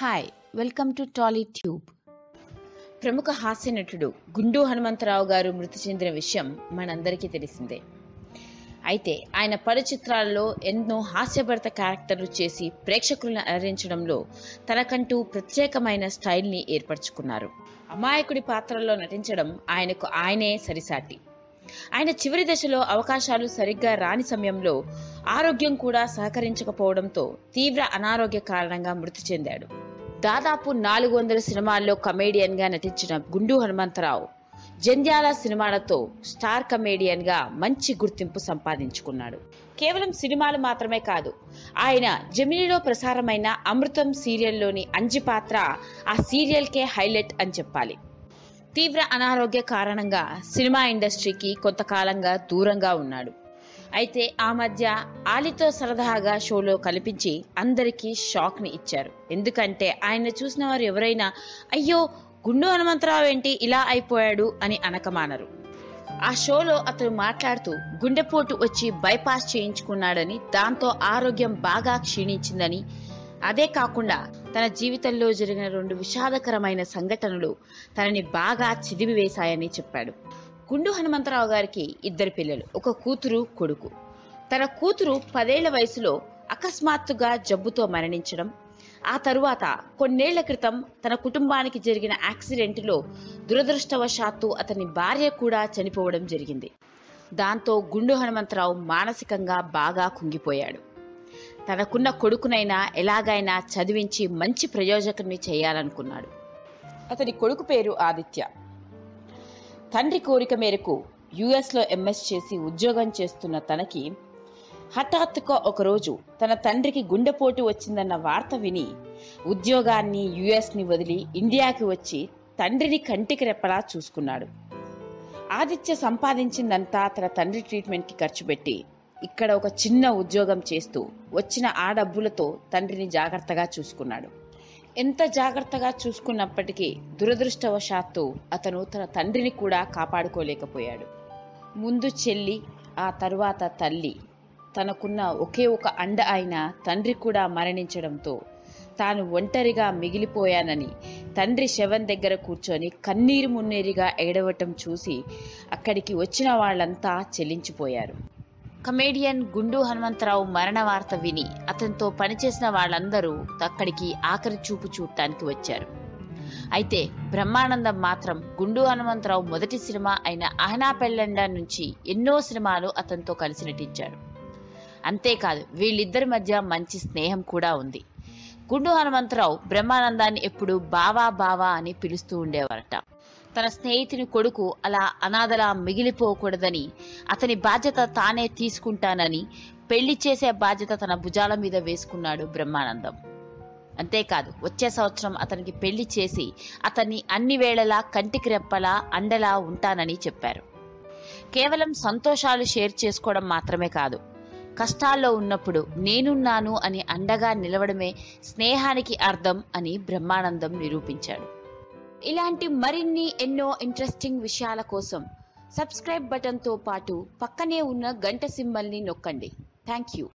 hi welcome to Tolly Tube ప్రముఖ హాస్య నటుడు గుండు హనుమంతరావు గారు మృతి చెందిన విషయం మనందరికీ తెలిసిందే అయితే ఆయన పలు చిత్రాల్లో ఎన్నో హాస్యభరిత క్యారెక్టర్లు చేసి ప్రేక్షకులను అలరించడంలో తనకంటూ ప్రత్యేకమైన స్టైల్ని ఏర్పరచుకున్నారు అమాయకుడి పాత్రలో నటించడం ఆయనకు ఆయనే సరిసాటి ఆయన చివరి దశలో అవకాశాలు సరిగ్గా రాని సమయంలో ఆరోగ్యం కూడా సహకరించకపోవడంతో తీవ్ర అనారోగ్య కారణంగా మృతి చెందాడు దాదాపు నాలుగు వందల సినిమాల్లో కమేడియన్ గా నటించిన గుండు హనుమంతరావు జంధ్యాల సినిమాలతో స్టార్ కమేడియన్ గా మంచి గుర్తింపు సంపాదించుకున్నాడు కేవలం సినిమాలు మాత్రమే కాదు ఆయన జమినీలో ప్రసారమైన అమృతం సీరియల్లోని అంజి పాత్ర ఆ సీరియల్కే హైలైట్ అని చెప్పాలి తీవ్ర అనారోగ్య కారణంగా సినిమా ఇండస్ట్రీకి కొంతకాలంగా దూరంగా ఉన్నాడు అయితే ఆ మధ్య ఆలితో సరదాగా షోలో కల్పించి అందరికీ షాక్ని ఇచ్చారు ఎందుకంటే ఆయన చూసిన వారు ఎవరైనా అయ్యో గుండు హనుమంతరావు ఏంటి ఇలా అయిపోయాడు అని అనకమానరు ఆ షోలో అతను మాట్లాడుతూ గుండెపోటు వచ్చి బైపాస్ చేయించుకున్నాడని దాంతో ఆరోగ్యం బాగా క్షీణించిందని అదే కాకుండా తన జీవితంలో జరిగిన రెండు విషాదకరమైన సంఘటనలు తనని బాగా చిదిమివేశాయని చెప్పాడు గుండు హనుమంతరావు గారికి ఇద్దరు పిల్లలు ఒక కూతురు కొడుకు తన కూతురు పదేళ్ల వయసులో అకస్మాత్తుగా జబ్బుతో మరణించడం ఆ తరువాత కొన్నేళ్ల క్రితం తన కుటుంబానికి జరిగిన యాక్సిడెంట్లో దురదృష్టవశాత్తు అతని భార్య కూడా చనిపోవడం జరిగింది దాంతో గుండు హనుమంతరావు మానసికంగా బాగా కుంగిపోయాడు తనకున్న కొడుకునైనా ఎలాగైనా చదివించి మంచి ప్రయోజకుని చేయాలనుకున్నాడు అతని కొడుకు పేరు ఆదిత్య తండ్రి కోరిక మేరకు యుఎస్లో ఎంఎస్ చేసి ఉద్యోగం చేస్తున్న తనకి హఠాత్తుగా ఒకరోజు తన తండ్రికి గుండెపోటు వచ్చిందన్న వార్త విని ఉద్యోగాన్ని యుఎస్ని వదిలి ఇండియాకి వచ్చి తండ్రిని కంటికి రెప్పలా చూసుకున్నాడు ఆదిత్య సంపాదించిందంతా తన తండ్రి ట్రీట్మెంట్కి ఖర్చు పెట్టి ఇక్కడ ఒక చిన్న ఉద్యోగం చేస్తూ వచ్చిన ఆ డబ్బులతో తండ్రిని జాగ్రత్తగా చూసుకున్నాడు ఎంత జాగ్రత్తగా చూసుకున్నప్పటికీ దురదృష్టవశాత్తు అతను తన తండ్రిని కూడా కాపాడుకోలేకపోయాడు ముందు చెల్లి ఆ తరువాత తల్లి తనకున్న ఒకే ఒక అండ అయిన తండ్రి కూడా మరణించడంతో తాను ఒంటరిగా మిగిలిపోయానని తండ్రి శవం దగ్గర కూర్చొని కన్నీరు మున్నీరుగా ఏడవటం చూసి అక్కడికి వచ్చిన వాళ్ళంతా చెల్లించిపోయారు కమేడియన్ గుండు హనుమంతరావు మరణ వార్త విని అతనితో పనిచేసిన వాళ్ళందరూ అక్కడికి ఆఖరి చూపు చూడటానికి వచ్చారు అయితే బ్రహ్మానందం మాత్రం గుండు హనుమంతరావు మొదటి సినిమా అయిన అహనా పెళ్ళండ నుంచి ఎన్నో సినిమాలు అతనితో కలిసి నటించాడు అంతేకాదు వీళ్ళిద్దరి మధ్య మంచి స్నేహం కూడా ఉంది గుండు హనుమంతరావు బ్రహ్మానందాన్ని ఎప్పుడు బావా బావా అని పిలుస్తూ ఉండేవారట తన స్నేహితుని కొడుకు అలా అనాథలా మిగిలిపోకూడదని అతని బాధ్యత తానే తీసుకుంటానని పెళ్లి చేసే బాధ్యత తన భుజాల మీద వేసుకున్నాడు బ్రహ్మానందం అంతేకాదు వచ్చే సంవత్సరం అతనికి పెళ్లి చేసి అతన్ని అన్ని వేళలా కంటికి రెప్పలా అండలా ఉంటానని చెప్పారు కేవలం సంతోషాలు షేర్ చేసుకోవడం మాత్రమే కాదు కష్టాల్లో ఉన్నప్పుడు నేనున్నాను అని అండగా నిలవడమే స్నేహానికి అర్థం అని బ్రహ్మానందం నిరూపించాడు ఇలాంటి మరిన్ని ఎన్నో ఇంట్రెస్టింగ్ విషయాల కోసం సబ్స్క్రైబ్ బటన్తో పాటు పక్కనే ఉన్న గంట సింబల్ని నొక్కండి థ్యాంక్ యూ